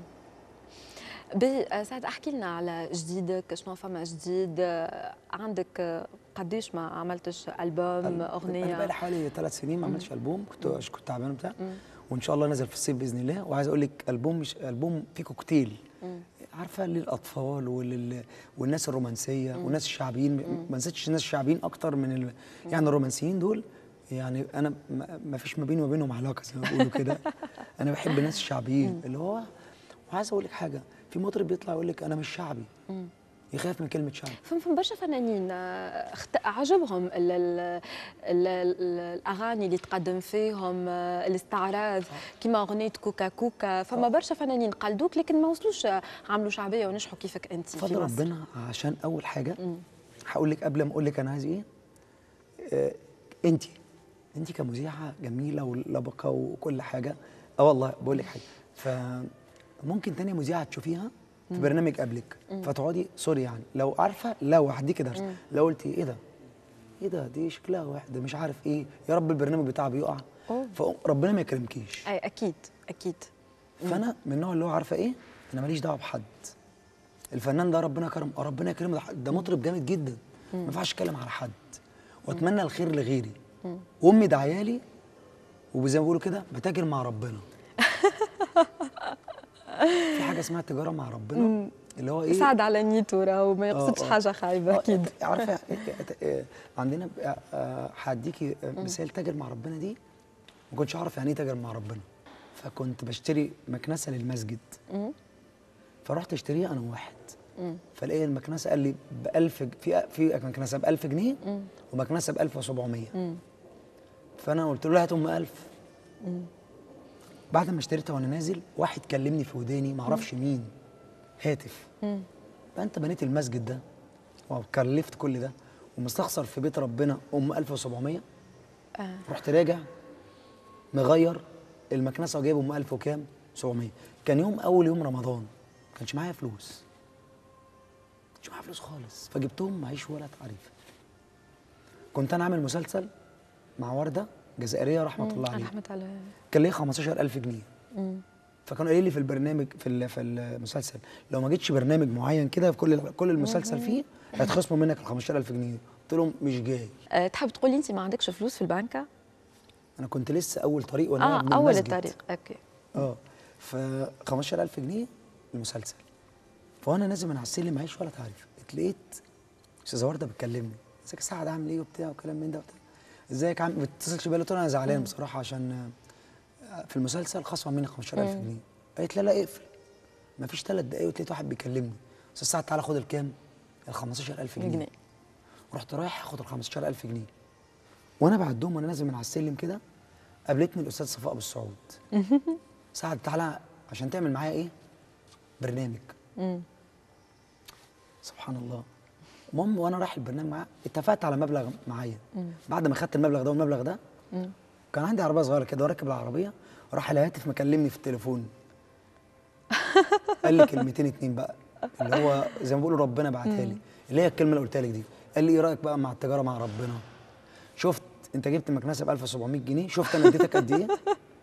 S1: بي آه، سعد احكي لنا على جديدك شنو فما جديد آه، عندك آه، قديش ما عملتش البوم
S2: انا بقى
S1: اغنيه
S2: لي حوالي ثلاث سنين ما عملتش البوم كنت كنت تعبان وبتاع وان شاء الله نازل في الصيف باذن الله وعايز اقول لك البوم مش البوم فيه كوكتيل عارفه للاطفال ولل... والناس الرومانسيه والناس الشعبيين ما نسيتش الناس الشعبيين اكتر من ال... يعني الرومانسيين دول يعني انا ما- ما فيش ما بيني وما بينهم علاقه زي ما بيقولوا كده انا بحب الناس الشعبيين اللي هو وعايز اقول لك حاجه في مطرب بيطلع يقول لك انا مش شعبي يخاف من كلمه شعبي
S1: فما فما برشا فنانين آه، اخت- عجبهم ال ال ال ال الاغاني اللي تقدم فيهم آه، الاستعراض كيما اغنيه كوكا كوكا فما برشا فنانين قلدوك لكن ما وصلوش آه، عملوا شعبيه ونجحوا كيفك انت في
S2: فضل
S1: مصر.
S2: ربنا عشان اول حاجه هقول لك قبل ما اقول لك انا عايز ايه آه انت انت كمذيعه جميله ولبقه وكل حاجه اه والله بقول لك حاجه فممكن تانية مذيعه تشوفيها في برنامج قبلك فتقعدي سوري يعني لو عارفه لو هديكي درس لو قلتي ايه ده ايه ده دي شكلها واحده مش عارف ايه يا رب البرنامج بتاعها بيقع
S1: أوه.
S2: فربنا ما يكرمكيش
S1: اي اكيد اكيد
S2: فانا من النوع اللي هو عارفه ايه انا ماليش دعوه بحد الفنان ده ربنا كرم اه ربنا يكرمه ده, ده مطرب جامد جدا ما ينفعش اتكلم على حد واتمنى الخير لغيري وامي دعيالي وزي ما بيقولوا كده بتاجر مع ربنا في حاجه اسمها تجاره مع ربنا اللي هو ايه
S1: سعد على نيته راهو وما يقصدش
S2: آه.
S1: حاجه خايبه
S2: آه،
S1: اكيد
S2: عارفه آه، آه، عندنا آه، آه، هديكي آه، مثال تاجر مع ربنا دي ما كنتش اعرف يعني ايه تاجر مع ربنا فكنت بشتري مكنسه للمسجد فرحت اشتريها انا واحد فلاقي المكنسه قال لي ب 1000 ج- في في مكنسه ب 1000 جنيه ومكنسه ب 1700 فانا قلت له هات ام 1000 بعد ما اشتريتها وانا نازل واحد كلمني في وداني ما اعرفش مين هاتف فانت بنيت المسجد ده وكلفت كل ده ومستخسر في بيت ربنا ام 1700
S1: آه.
S2: رحت راجع مغير المكنسه وجايب ام 1000 وكام 700 كان يوم اول يوم رمضان ما كانش معايا فلوس ما كانش معايا فلوس خالص فجبتهم معيش ولا تعريف كنت انا عامل مسلسل مع ورده جزائريه رحمه الله عليها
S1: رحمه الله
S2: كان ليا 15000 جنيه فكانوا قايلين لي في البرنامج في ال- في المسلسل لو ما جيتش برنامج معين كده في كل كل المسلسل فيه هيتخصموا منك ال 15000 جنيه قلت لهم مش جاي
S1: أه تحب تقول لي انت ما عندكش فلوس في البنكه
S2: انا كنت لسه اول طريق وانا
S1: اه
S2: من
S1: اول
S2: المسجد.
S1: الطريق اوكي
S2: اه ف 15000 جنيه المسلسل فوانا نازل من على السلم معيش ولا تعريف اتلقيت استاذه ورده بتكلمني ازيك يا سعد عامل ايه وبتاع وكلام من ده وبتاع ازيك عامل ما بتتصلش بيا قلت لها انا زعلان بصراحه عشان آه، في المسلسل خصم مني 15000 جنيه قالت لا لا اقفل ما فيش ثلاث دقايق وتلاقيت واحد بيكلمني استاذ سعد تعالى خد الكام ال 15000 جنيه
S1: جنيه.
S2: رحت رايح اخد ال 15000 جنيه وانا بعدهم وانا نازل من على السلم كده قابلتني الاستاذ صفاء ابو السعود سعد تعالى عشان تعمل معايا ايه برنامج سبحان الله المهم وانا رايح البرنامج معاه اتفقت على مبلغ معين بعد ما خدت المبلغ ده والمبلغ ده كان عندي عربيه صغيره كده وراكب العربيه راح الهاتف مكلمني في التليفون قال لي كلمتين اتنين بقى اللي هو زي ما بيقولوا ربنا بعتها لي اللي هي الكلمه اللي قلتها لك دي قال لي ايه رايك بقى مع التجاره مع ربنا شفت انت جبت مكنسه ب 1700 جنيه شفت انا اديتك قد ايه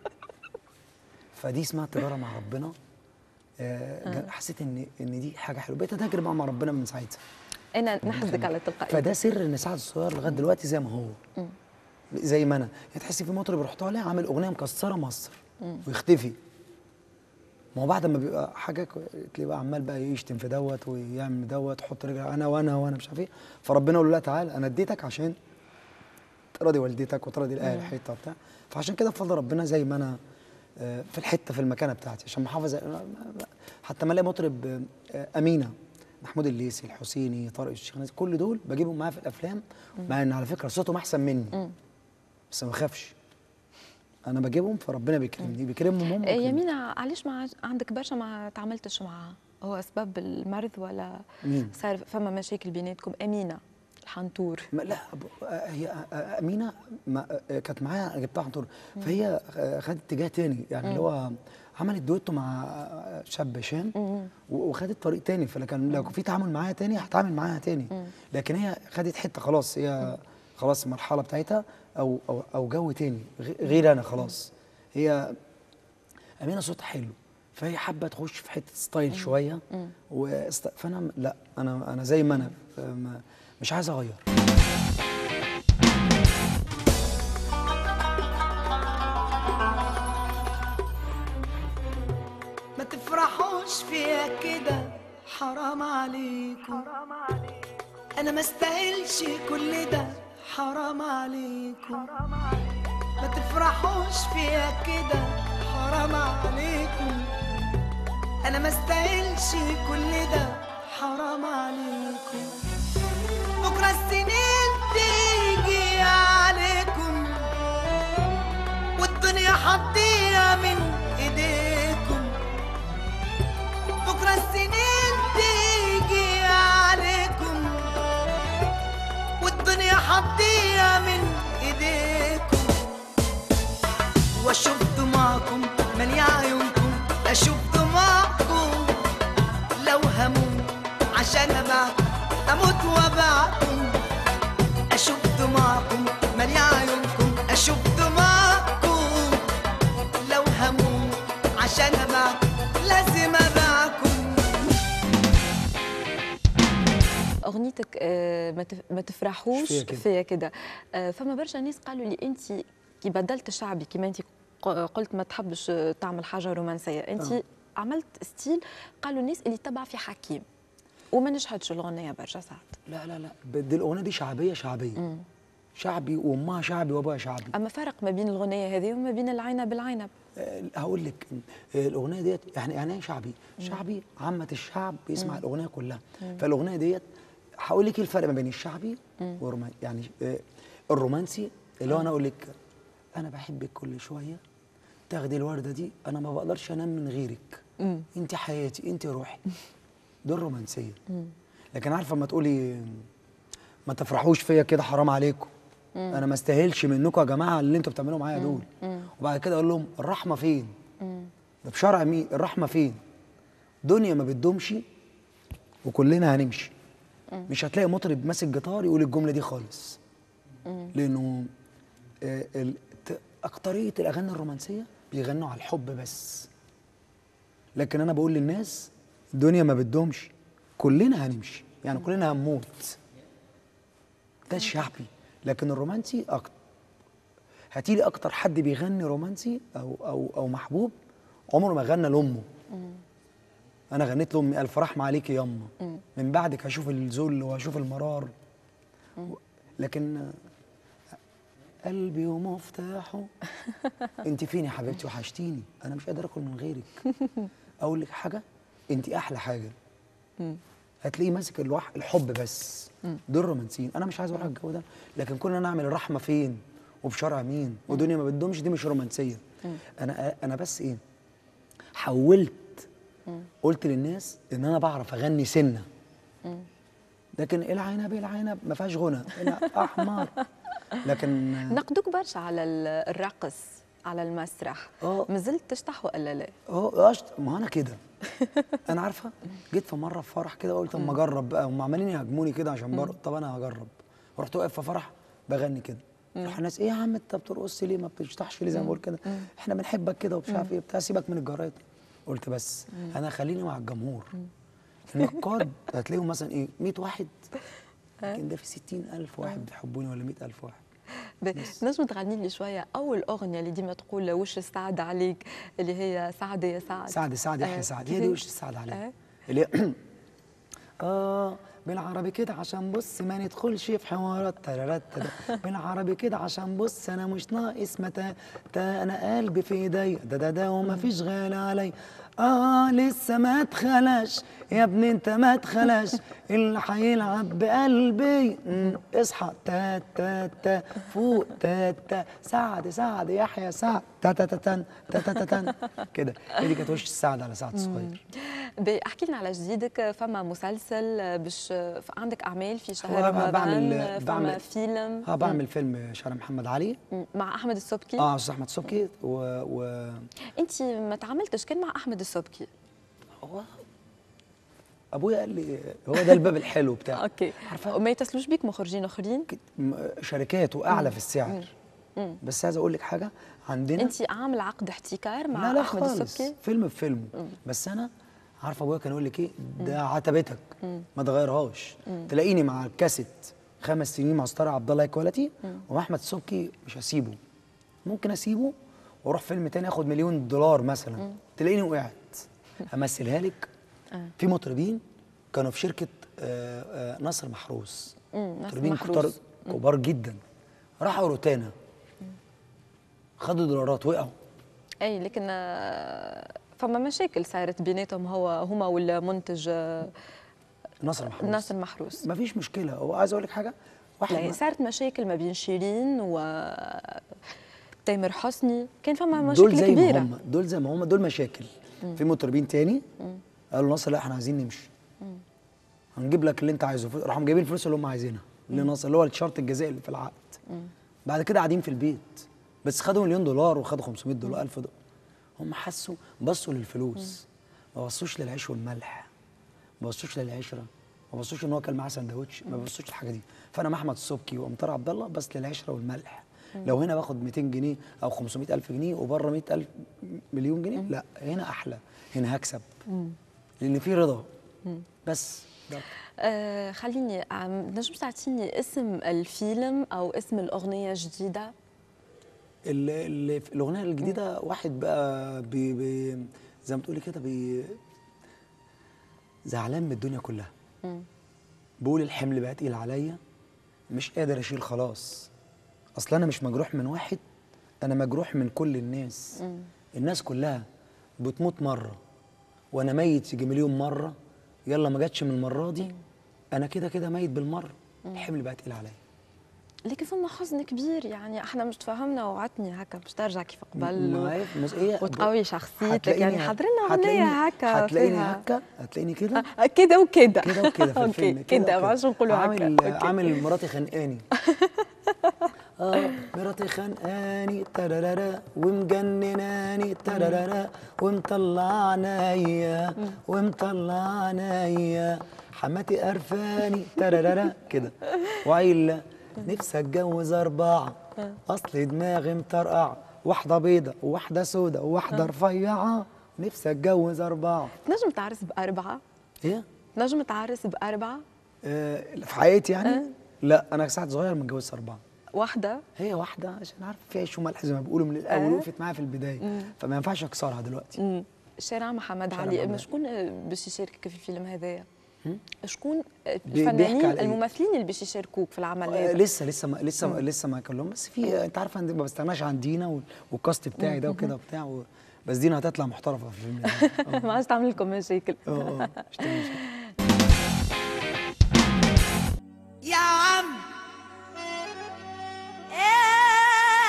S2: فدي اسمها تجاره مع ربنا آه جا- حسيت ان ان دي حاجه حلوه بقيت اتاجر بقى مع ربنا من ساعتها
S1: انا نحسدك على تلقائيتك
S2: فده سر ان سعد الصغير لغايه دلوقتي زي ما هو زي ما انا يعني تحسي في مطرب يروح طالع عامل اغنيه مكسره مصر ويختفي ما هو بعد ما بيبقى حاجه كو- تلاقيه بقى عمال بقى يشتم في دوت ويعمل دوت يحط رجل انا وانا وانا مش عارف ايه فربنا يقول له لا تعالى انا اديتك عشان تراضي والدتك وتراضي الاهل الحته وبتاع فعشان كده بفضل ربنا زي ما انا آه، في الحته في المكانه بتاعتي عشان محافظ حتى ما الاقي مطرب آه، امينه محمود الليثي الحسيني طارق الشيخ ناس- كل دول بجيبهم معايا في الافلام مع ان على فكره صوتهم احسن مني بس ما بخافش انا بجيبهم فربنا بيكرمني بيكرمهم هم
S1: آه،
S2: ويكرمني.
S1: يمينة علاش ما عج- عندك برشا ما تعاملتش معها هو اسباب المرض ولا
S2: مين؟
S1: صار فما مشاكل بيناتكم امينه الحنطور
S2: ما لا أب- آه، هي آه، آه، امينه ما آه، كانت معايا جبتها عن طول فهي آه، خدت اتجاه تاني يعني اللي هو عملت دويتو مع آه، شاب هشام و- وخدت طريق تاني فلكن لو في تعامل معاها تاني هتعامل معاها تاني لكن هي خدت حته خلاص هي خلاص المرحله بتاعتها او او او جو تاني غ- غير انا خلاص هي امينه صوتها حلو فهي حابه تخش في حته ستايل شويه وست... فانا لا انا انا زي ما انا فما- مش عايز اغير
S3: ما تفرحوش فيها كده حرام عليكم انا ما استاهلش كل ده حرام عليكم ما تفرحوش فيها كده حرام عليكم انا ما استاهلش كل ده حرام عليكم بكره السنين تيجي عليكم والدنيا هتضيع من ايديكم بكره السنين تيجي عليكم والدنيا هتضيع من ايديكم واشوف دموعكم مالية عيونكم اشوف دموعكم لو هموت عشان ابعكم اموت وابعكم اشوف دموعكم مالية عيونكم اشوف دموعكم لو هموت عشان ابعكم لازم ابعكم
S1: اغنيتك آه، ما تف- ما تفرحوش
S2: فيا كده.
S1: فيا كده آه، فما برشا ناس قالوا لي انت كي بدلت شعبي كما انت ق- قلت ما تحبش آه، تعمل حاجه رومانسيه انت
S2: آه.
S1: عملت ستيل قالوا الناس اللي تبع في حكيم وما نجحتش الاغنيه برشا ساعات
S2: لا لا لا ب- دي الاغنيه دي شعبيه شعبيه شعبي وامها شعبي وابوها شعبي
S1: اما فرق ما بين الاغنيه هذه وما بين العنب بالعنب
S2: آه، هقول لك آه، الاغنيه ديت يعني يعني ايه شعبي شعبي عامه الشعب بيسمع الاغنيه كلها فالاغنيه ديت هقول لك ايه الفرق ما بين الشعبي والرومانسي يعني آه، الرومانسي اللي هو انا اقول لك انا بحبك كل شويه تاخدي الورده دي انا ما بقدرش انام من غيرك انت حياتي انت روحي دول رومانسيه لكن عارفه اما تقولي ما تفرحوش فيا كده حرام عليكم انا ما استاهلش منكم يا جماعه اللي انتوا بتعملوه معايا دول وبعد كده اقول لهم الرحمه فين ده بشرع مين الرحمه فين دنيا ما بتدومش وكلنا هنمشي مش هتلاقي مطرب ماسك جيتار يقول الجمله دي خالص لانه آه، ال- ت- اكتريه الاغاني الرومانسيه بيغنوا على الحب بس لكن انا بقول للناس الدنيا ما بتدومش كلنا هنمشي يعني كلنا هنموت ده الشعبي لكن الرومانسي اكتر هاتيلي اكتر حد بيغني رومانسي او او او محبوب عمره ما غنى لامه انا غنيت لامي الف رحمه عليكي ياما من بعدك هشوف الذل وهشوف المرار و- لكن آه، قلبي ومفتاحه انت فين يا حبيبتي وحشتيني انا مش قادر اكل من غيرك اقول لك حاجه انت احلى حاجه هتلاقيه ماسك الوح... الحب بس دول رومانسيين انا مش عايز اروح الجو ده لكن كنا نعمل الرحمه فين وبشرع مين ودنيا ما بدهمش دي مش رومانسيه انا انا بس ايه حولت قلت للناس ان انا بعرف اغني سنه لكن العنب العنب ما فيهاش غنى لا، احمر لكن
S1: نقدوك برشا على ال- الرقص على المسرح
S2: آه.
S1: مازلت تشطح والا لا
S2: اه قشط ما انا كده انا عارفه جيت في مره في فرح كده قلت اما اجرب بقى هم عمالين يهاجموني كده عشان برقص طب انا هجرب رحت واقف في فرح بغني كده راح الناس ايه يا عم انت بترقص ليه ما بتشطحش ليه زي ما بقول كده احنا بنحبك كده ومش عارف ايه بتاع سيبك من الجرايد قلت بس انا خليني مع الجمهور النقاد هتلاقيهم مثلا ايه 100 واحد لكن ده في 60000 واحد بيحبوني ولا 100000 واحد
S1: ب- نجم تغني لي شويه اول اغنيه اللي ديما تقول وش السعد عليك اللي هي سعد يا سعد
S2: سعد سعد يحيى
S1: آه،
S2: سعد هي
S1: كيف-
S2: دي وش السعد عليها
S1: آه.
S2: اللي هي اه بالعربي كده عشان بص ما ندخلش في حوارات ترارات تدا. بالعربي كده عشان بص انا مش ناقص متى تا انا قلبي في ايديا ده ده ده وما فيش غالي علي اه لسه ما اتخلاش يا ابني انت ما اتخلاش اللي هيلعب بقلبي مم، اصحى تا تا تا فوق تا تا سعد سعد يحيى سعد تا تا تا تن تا تا تا تن كده هي دي كانت وش السعد على سعد الصغير
S1: احكي لنا على جديدك فما مسلسل باش عندك اعمال في شهر
S2: هو
S1: رمضان
S2: بعمل-
S1: فما
S2: بعمل-
S1: فيلم
S2: اه بعمل فيلم شارع محمد علي
S1: مم. مع احمد السبكي
S2: اه استاذ احمد صبحي و, و...
S1: انت ما تعاملتش كان مع احمد السبكي
S2: هو ابويا قال لي هو ده الباب الحلو بتاعه
S1: اوكي
S2: عارفة؟
S1: وما يتصلوش بيك مخرجين اخرين
S2: كت- م- شركات واعلى في السعر بس عايز اقول لك حاجه عندنا
S1: انت عامل عقد احتكار مع
S2: لا لا
S1: احمد
S2: خالص
S1: السبكي
S2: فيلم بفيلم بس انا عارفه ابويا كان يقول لك ايه ده عتبتك ما تغيرهاش تلاقيني مع الكاسيت خمس سنين مع ستار عبد الله كواليتي ومع احمد السبكي مش هسيبه ممكن اسيبه واروح فيلم تاني اخد مليون دولار مثلا تلاقيني وقعت همثلها لك في مطربين كانوا في شركه آه، آه، نصر محروس
S1: مم، نصر
S2: مطربين
S1: محروس.
S2: كتار كبار جدا راحوا روتانا خدوا دولارات وقعوا
S1: اي لكن آه، فما مشاكل صارت بيناتهم هو هما والمنتج آه،
S2: نصر محروس
S1: ناصر محروس
S2: ما فيش مشكله هو عايز اقول لك حاجه واحد
S1: لا
S2: ما-
S1: صارت مشاكل ما بين شيرين و تامر حسني كان فما
S2: دول
S1: مشاكل
S2: زي
S1: كبيره
S2: ما هم دول زي ما هم دول مشاكل في مطربين تاني قالوا نصر لا احنا عايزين نمشي هنجيب لك اللي انت عايزه راحوا جايبين الفلوس اللي هم عايزينها لنصر اللي هو الشرط الجزائي اللي في العقد بعد كده قاعدين في البيت بس خدوا مليون دولار وخدوا 500 دولار 1000 دولار هم حسوا بصوا للفلوس ما بصوش للعيش والملح ما بصوش للعشره ما بصوش ان هو كان معاه سندوتش ما بصوش للحاجه دي فانا مع احمد السبكي وامطار عبد الله بس للعشره والملح لو هنا باخد 200 جنيه او 500 الف جنيه وبره 100 الف مليون جنيه لا هنا احلى هنا هكسب لان في رضا بس ده
S1: آه خليني عم نجم تعطيني اسم الفيلم او اسم الاغنيه الجديده
S2: ال- ال- في الاغنيه الجديده واحد بقى بي بي زي ما تقولي كده بي زعلان من الدنيا كلها بقول الحمل بقى تقيل عليا مش قادر اشيل خلاص اصل انا مش مجروح من واحد انا مجروح من كل الناس الناس كلها بتموت مره وانا ميت يجي مليون مره يلا ما جاتش من المره دي انا كده كده ميت بالمره الحمل بقى تقيل عليا
S1: لكن فما حزن كبير يعني احنا مش تفهمنا وعدتني هكا باش ترجع كيف قبل
S2: ما هي- مس- هي-
S1: وتقوي شخصيتك
S2: هتلاقيني-
S1: يعني حضر لنا اغنيه
S2: هتلاقيني-
S1: هكا
S2: هتلاقيني
S1: فيها-
S2: هكا هتلاقيني كده
S1: آه، كده وكده
S2: كده وكده في
S1: أوكي،
S2: الفيلم
S1: كده ما عادش نقولوا هكا
S2: عامل
S1: أوكي.
S2: عامل مراتي خانقاني اه مراتي خانقاني ترارارا ومجنناني ترارارا ومطلع عينيا ومطلع عينيا حماتي قرفاني ترارارا كده وعيلة نفسي اتجوز اربعة اصل دماغي مطرقع واحدة بيضة وواحدة سودة وواحدة رفيعة نفسي اتجوز اربعة
S1: نجم تعرس باربعه
S2: ايه
S1: نجم تعرس باربعه
S2: آه، في حياتي يعني
S1: آه.
S2: لا انا ساعه صغير متجوز اربعه
S1: واحده
S2: هي واحده عشان عارف في عيش وملح زي ما بيقولوا من الاول
S1: آه.
S2: وقفت معايا في البدايه فما ينفعش اكسرها دلوقتي
S1: مم. شارع محمد
S2: شارع
S1: علي
S2: محمد
S1: ما
S2: علي.
S1: شكون باش يشاركك في الفيلم هذايا شكون
S2: بيحكي على
S1: الفنانين
S2: إيه؟
S1: الممثلين اللي باش يشاركوك في العمل
S2: آه،
S1: هذا
S2: لسه لسه ما لسه ما لسه ما كلهم بس في انت عارفه أنا ما بستغناش عن دينا وال- والكاست بتاعي ده وكده وبتاع و... بس دينا هتطلع محترفه في الفيلم ده
S1: ما عادش تعمل لكم مشاكل
S2: اه اه مش تعمل شيء.
S3: يا عم ايه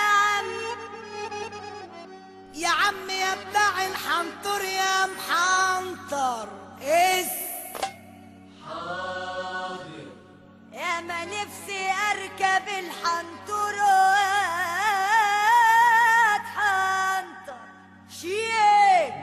S3: حنطر يا محنطر اس يا ما نفسي اركب الحنطر واتحنطر شيك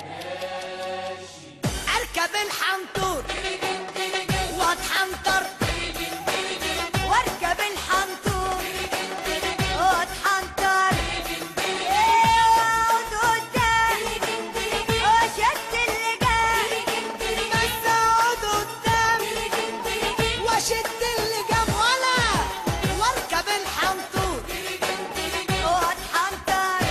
S3: اركب الحنطر واتحنطر واركب الحنطر واتحنطر ايه واقعد قدام واشد اللجام بس اقعد قدام واشد اللجام ولا واركب الحنطور واتحنطر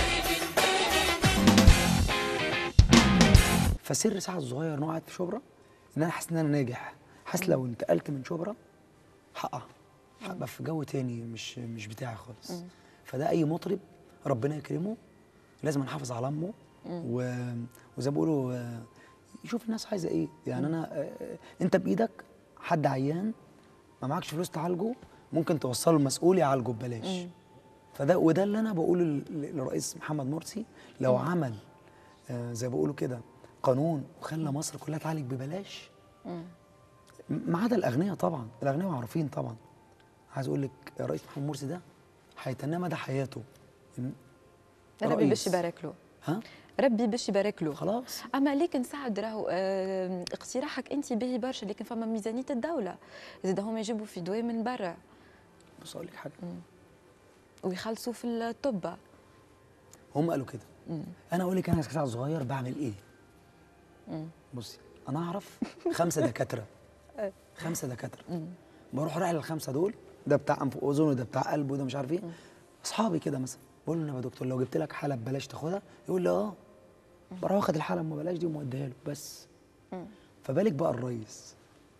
S2: فسر سعد الصغير ان هو قاعد في شبرا ان انا حاسس ان انا ناجح حاسس لو انتقلت من شبرا هقع هبقى في جو تاني مش مش بتاعي خالص فده اي مطرب ربنا يكرمه لازم نحافظ على امه و... وزي ما بيقولوا آه، يشوف الناس عايزه ايه يعني انا آه، آه، انت بايدك حد عيان ما معكش فلوس تعالجه ممكن توصله المسؤول يعالجه ببلاش فده وده اللي انا بقوله لل- للرئيس محمد مرسي لو عمل آه، زي ما بيقولوا كده قانون وخلى مصر كلها تعالج ببلاش م- ما عدا الاغنياء طبعا الاغنياء معروفين طبعا عايز اقول لك الرئيس محمد مرسي ده هيتنى مدى حياته إن-
S1: ربي
S2: رئيس.
S1: باش يبارك له
S2: ها
S1: ربي باش يبارك له
S2: خلاص
S1: اما لكن سعد راهو آه، اقتراحك انت باهي برشا لكن فما ميزانيه الدوله زاد هما يجيبوا في دواء من برا
S2: بص اقول لك حاجه
S1: ويخلصوا في الطب
S2: هم قالوا كده انا اقول لك انا كساعد صغير بعمل ايه بصي انا اعرف خمسه دكاتره خمسه دكاتره بروح رايح للخمسه دول ده بتاع انف واذن وده بتاع قلب وده مش عارف ايه اصحابي كده مثلا بقول له يا دكتور لو جبت لك حاله ببلاش تاخدها يقول لي اه بروح واخد الحاله ام ببلاش دي وموديها له بس فبالك بقى الريس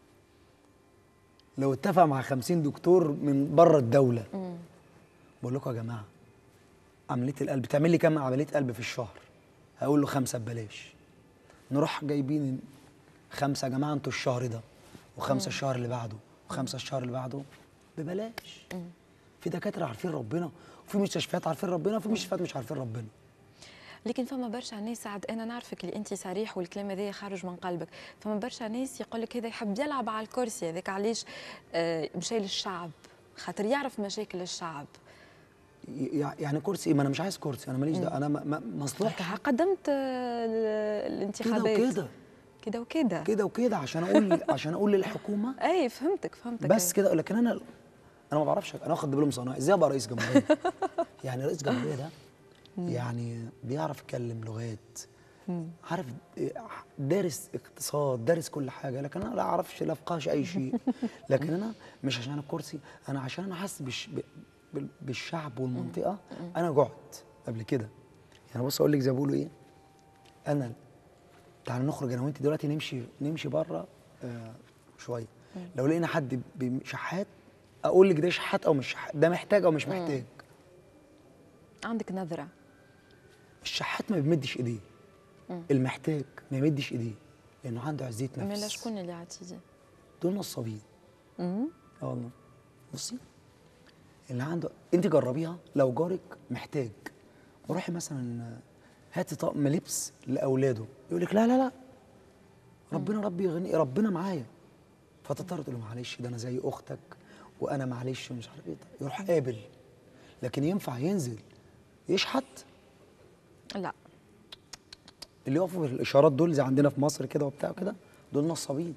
S2: لو اتفق مع 50 دكتور من بره الدوله بقول لكم يا جماعه عمليه القلب تعمل لي كام عمليه قلب في الشهر هقول له خمسه ببلاش نروح جايبين خمسه يا جماعه انتوا الشهر ده وخمسه الشهر اللي بعده وخمسه الشهر اللي بعده ببلاش في دكاتره عارفين ربنا وفي مستشفيات عارفين ربنا وفي مستشفيات مش عارفين ربنا
S1: لكن فما برشا ناس سعد انا نعرفك اللي انت صريح والكلام هذا خارج من قلبك فما برشا ناس يقول لك هذا يحب يلعب على الكرسي هذاك علاش آه، مشى للشعب خاطر يعرف مشاكل الشعب
S2: ي- يعني كرسي إيه؟ ما انا مش عايز كرسي انا ماليش ده انا م- م- مصلحتي
S1: هكا قدمت آه، ال-
S2: كده
S1: الانتخابات
S2: وكده
S1: كده وكده
S2: كده وكده عشان اقول عشان اقول للحكومه
S1: اي فهمتك فهمتك
S2: بس
S1: أي.
S2: كده لكن انا انا ما بعرفش انا واخد دبلوم صناعي ازاي ابقى رئيس جمهوريه يعني رئيس جمهوريه ده يعني بيعرف يتكلم لغات عارف إيه، دارس اقتصاد دارس كل حاجه لكن انا لا اعرفش لا افقهش اي شيء لكن انا مش عشان الكرسي انا عشان انا حاسس بش ب- بال- بالشعب والمنطقه انا جعت قبل كده يعني بص اقول لك زي ما بيقولوا ايه انا تعال نخرج انا وانت دلوقتي نمشي نمشي بره آه شويه لو لقينا حد بي- شحات اقول لك ده شحات او مش شحات ده محتاج او مش محتاج
S1: عندك نظره
S2: الشحات ما بيمدش ايديه المحتاج ما يمدش ايديه لانه عنده عزيه
S1: مالا
S2: نفس
S1: شكون اللي عتيجي
S2: دول نصابين اه والله بصي اللي عنده انت جربيها لو جارك محتاج وروحي مثلا هاتي طقم لبس لاولاده يقول لك لا لا لا ربنا ربي يغني ربنا معايا فتضطر تقول له معلش ده انا زي اختك وانا معلش مش عارف ايه يروح قابل لكن ينفع ينزل يشحت
S1: لا
S2: اللي يقفوا في الاشارات دول زي عندنا في مصر كده وبتاع كده دول نصابين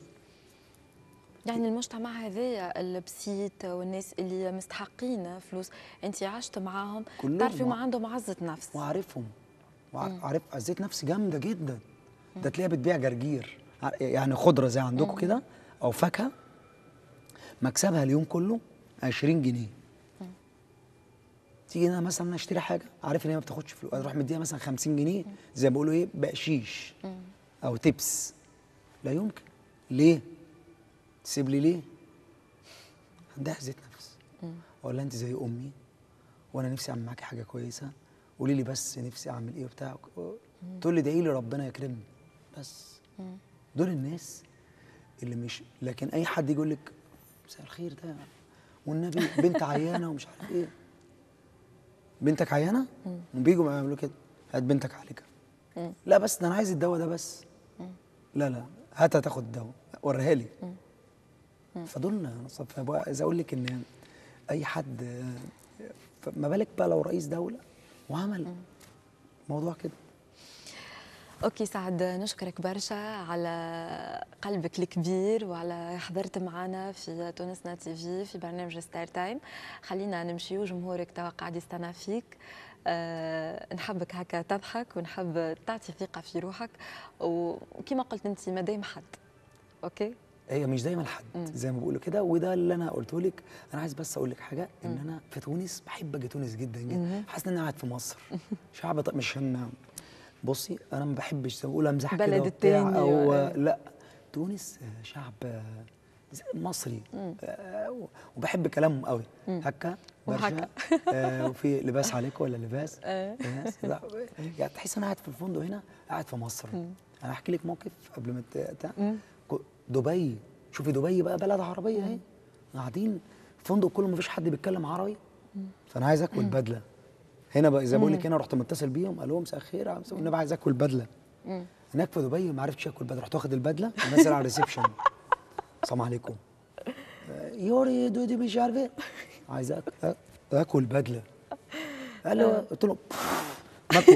S1: يعني المجتمع هذايا البسيط والناس اللي مستحقين فلوس انت عشت معاهم
S2: كلهم
S1: تعرفي ما
S2: مع-
S1: عندهم عزه نفس
S2: وعارفهم وعارف عزيت نفسي جامده جدا ده تلاقيها بتبيع جرجير ع- يعني خضره زي عندكم كده او فاكهه مكسبها اليوم كله 20 جنيه تيجي انا مثلا اشتري حاجه عارف ان هي ما بتاخدش فلوس اروح مديها مثلا 50 جنيه زي ما بيقولوا ايه بقشيش او تبس لا يمكن ليه تسيب لي ليه عندها عزه نفس ولا انت زي امي وانا نفسي اعمل معاكي حاجه كويسه قولي لي بس نفسي اعمل ايه وبتاع تقول لي ادعي لي ربنا يكرمني بس دول الناس اللي مش لكن اي حد يقول لك مساء الخير ده والنبي بنت عيانه ومش عارف ايه بنتك عيانه وبيجوا يعملوا كده هات بنتك عالجها لا بس ده انا عايز الدواء ده بس لا لا هات هتاخد الدواء وريها لي فدول عايز اقول لك ان اي حد آه، ما بالك بقى لو رئيس دوله وعمل موضوع كده
S1: اوكي سعد نشكرك برشا على قلبك الكبير وعلى حضرت معنا في تونسنا تي في في برنامج ستار تايم خلينا نمشي وجمهورك توا قاعد يستنى فيك أه نحبك هكا تضحك ونحب تعطي ثقه في روحك وكما قلت انت ما دايم حد اوكي
S2: هي مش دايما حد زي ما بيقولوا كده وده اللي انا قلته لك انا عايز بس اقول لك حاجه ان انا في تونس بحب اجي تونس جدا جدا حاسس ان انا قاعد في مصر شعب ط- مش هم بصي انا ما بحبش زي ما بقول امزح كده
S1: بلد
S2: وبتاع
S1: التاني
S2: او
S1: و-
S2: لا تونس آه، شعب آه، زي- مصري آه، وبحب كلامهم قوي هكا برشا
S1: وهكا.
S2: آه، وفي لباس عليك ولا لباس
S1: آه.
S2: لباس لا يعني تحس انا قاعد في الفندق هنا قاعد في مصر انا احكي لك موقف قبل ما ت- بتاع كو- دبي شوفي دبي بقى بلد عربيه اهي قاعدين فندق كله ما فيش حد بيتكلم عربي فانا عايز اكل بدله هنا بقى زي ما بقول لك هنا رحت متصل بيهم قال لهم مساء الخير يا مساء النبي عايز اكل بدله هناك في دبي ما عرفتش اكل بدله رحت واخد البدله ونازل على الريسبشن السلام عليكم آه، يوري دودي مش عارف ايه عايز أك- أ- اكل بدله قال له قلت له مكوى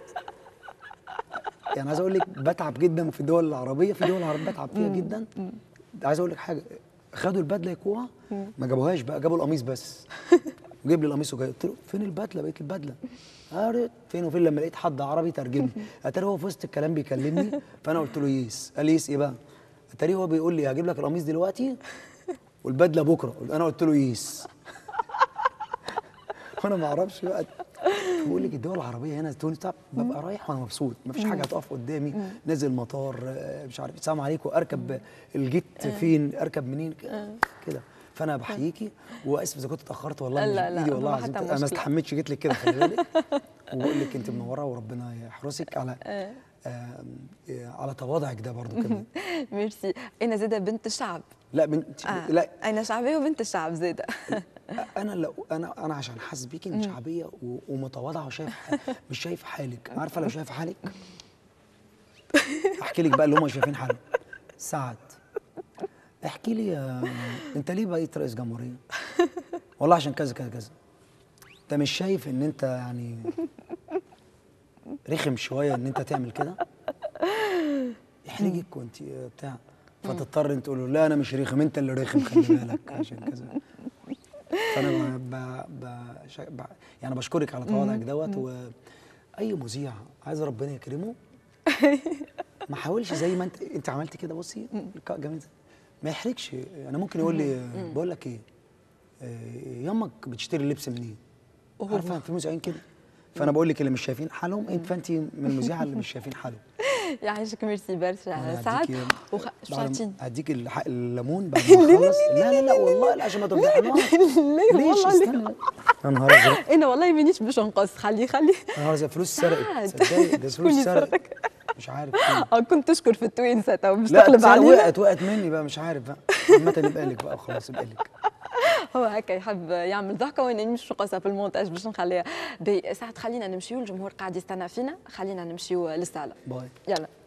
S2: يعني عايز اقول لك بتعب جدا في الدول العربيه في دول عربيه بتعب فيها جدا عايز اقول لك حاجه خدوا البدله يكوها ما جابوهاش بقى جابوا القميص بس وجيب لي القميص وجاي قلت له فين البدله بقيت البدله قريت فين وفين لما لقيت حد عربي ترجم لي اتاري هو في وسط الكلام بيكلمني فانا قلت له يس قال لي يس ايه بقى اتاري هو بيقول لي هجيب لك القميص دلوقتي والبدله بكره انا قلت له يس وانا ما اعرفش بقى بقول لك الدول العربيه هنا تونس بتاع- ببقى رايح وانا مبسوط مفيش حاجه هتقف قدامي نازل مطار آه، مش عارف السلام عليكم اركب الجيت فين اركب منين كده- كده فانا بحييكي واسف اذا كنت اتاخرت والله مش
S1: لا، لا،
S2: بايدي والله
S1: ما
S2: العظيم
S1: حتى
S2: انا ما
S1: مشكلة.
S2: استحملتش جيت لك كده خلي بالك وبقول لك انت منوره وربنا يحرسك على آم، آه، على تواضعك ده برضو كمان
S1: ميرسي انا زاده بنت الشعب
S2: لا بنت
S1: آه.
S2: لا
S1: انا شعبيه وبنت الشعب زاده
S2: انا لو انا انا عشان حاسس بيكي انت شعبيه و- ومتواضعه وشايف ح- مش شايف حالك عارفه لو شايف حالك احكي لك بقى اللي هم شايفين حالهم سعد احكي لي يا انت ليه بقيت رئيس جمهوريه والله عشان كذا كذا كذا انت مش شايف ان انت يعني رخم شويه ان انت تعمل كده يحرجك وانت بتاع فتضطر انت تقول له لا انا مش رخم انت اللي رخم خلي بالك عشان كذا فانا ب... ب... ب... شا- ب... يعني بشكرك على تواضعك دوت واي مذيع عايز ربنا يكرمه ما حاولش زي ما انت انت عملت كده بصي لقاء جميل زي- ما يحرجش انا ممكن يقول لي بقول لك ايه آه، يامك بتشتري اللبس منين عارفه في مذيعين كده فانا بقول لك اللي مش شايفين حالهم انت فانت من المذيعه اللي مش شايفين حالهم
S1: يعيشك ميرسي برشا
S2: أنا
S1: سعد
S2: هديكي-
S1: وخ... شو
S2: بعد ما-
S1: عطيني
S2: هديك الح- الليمون بعد ما نخلص لا لا لا والله لا عشان ما تفضحناش
S1: ليه
S2: ليش
S1: والله
S2: استنى يا نهار ازرق
S1: انا والله مانيش باش نقص خلي خلي
S2: يا نهار ازرق فلوس
S1: سعد.
S2: سرقت تصدقي ده
S1: شكون
S2: فلوس
S1: اللي
S2: سرقت
S1: سرقك؟
S2: مش عارف فين.
S1: اه كنت تشكر في التوينسه تو باش
S2: لا
S1: تقلب
S2: تصدق
S1: علينا
S2: وقعت وقعت مني بقى مش عارف بقى عامة يبقى لك بقى خلاص يبقى لك
S1: هو هكا يحب يعمل ضحكه وانا مش نقصها في المونتاج باش نخليها بي سعد خلينا نمشيو الجمهور قاعد يستنى فينا خلينا نمشيو للصاله
S2: باي
S1: يلا